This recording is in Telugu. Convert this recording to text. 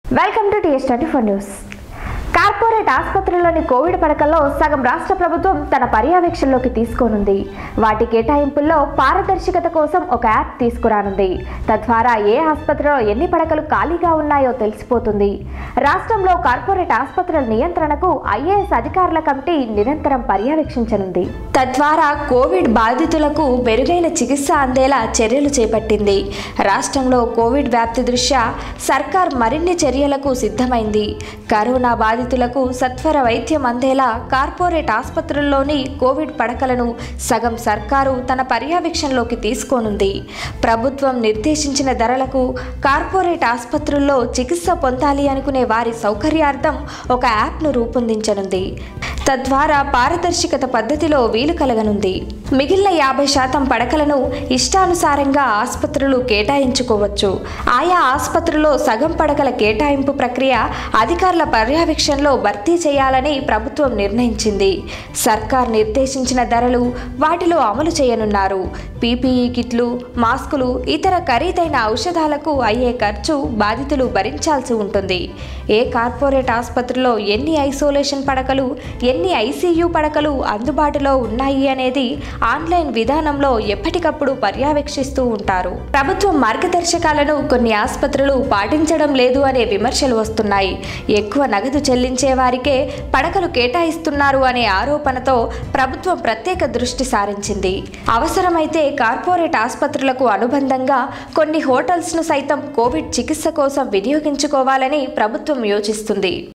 welcome to TS twenty four news corporate ఆసుపత్రుల్లోని కోవిడ్ పడకల్లో సగం రాష్ట్ర ప్రభుత్వం తన పర్యవేక్షణలోకి తీసుకోనుంది వాటి కేటాయింపుల్లో పారదర్శకత కోసం ఒక యాప్ తీసుకురానుంది తద్వారా ఏ ఆసుపత్రిలో ఎన్ని పడకలు ఖాళీగా ఉన్నాయో తెలిసిపోతుంది రాష్ట్రంలో కార్పొరేట్ ఆసుపత్రుల నియంత్రణకు ఐఏఎస్ అధికారుల కమిటీ నిరంతరం పర్యవేక్షించనుంది తద్వారా కోవిడ్ బాధితులకు మెరుగైన చికిత్స అందేలా చర్యలు చేపట్టింది రాష్ట్రంలో కోవిడ్ వ్యాప్తి దృష్ట్యా సర్కార్ మరిన్ని చర్యలకు సిద్ధమైంది కరోనా బాధితులకు సత్వర వైద్యం అందేలా కార్పొరేట్ ఆసుపత్రుల్లోని కోవిడ్ పడకలను సగం సర్కారు తన పర్యవేక్షణలోకి తీసుకోనుంది ప్రభుత్వం నిర్దేశించిన ధరలకు కార్పొరేట్ ఆసుపత్రుల్లో చికిత్స పొందాలి అనుకునే వారి సౌకర్యార్థం ఒక యాప్ను రూపొందించనుంది తద్వారా పారదర్శకత పద్ధతిలో వీలు కలగనుంది మిగిలిన యాభై శాతం పడకలను ఇష్టానుసారంగా ఆసుపత్రులు కేటాయించుకోవచ్చు ఆయా ఆసుపత్రుల్లో సగం పడకల కేటాయింపు ప్రక్రియ అధికారుల పర్యవేక్షణలో భర్తీ చేయాలని ప్రభుత్వం నిర్ణయించింది సర్కార్ నిర్దేశించిన ధరలు వాటిలో అమలు చేయనున్నారు పీపీఈ కిట్లు మాస్కులు ఇతర ఖరీదైన ఔషధాలకు అయ్యే ఖర్చు బాధితులు భరించాల్సి ఉంటుంది ఏ కార్పొరేట్ ఆసుపత్రిలో ఎన్ని ఐసోలేషన్ పడకలు ఎన్ని ఐసీయూ పడకలు అందుబాటులో ఉన్నాయి అనేది ఆన్లైన్ విధానంలో ఎప్పటికప్పుడు పర్యవేక్షిస్తూ ఉంటారు ప్రభుత్వం మార్గదర్శకాలను కొన్ని ఆసుపత్రులు పాటించడం లేదు అనే విమర్శలు వస్తున్నాయి ఎక్కువ నగదు చెల్లించే వారికే పడకలు కేటాయిస్తున్నారు అనే ఆరోపణతో ప్రభుత్వం ప్రత్యేక దృష్టి సారించింది అవసరమైతే కార్పొరేట్ ఆసుపత్రులకు అనుబంధంగా కొన్ని హోటల్స్ను సైతం కోవిడ్ చికిత్స కోసం వినియోగించుకోవాలని ప్రభుత్వం యోచిస్తుంది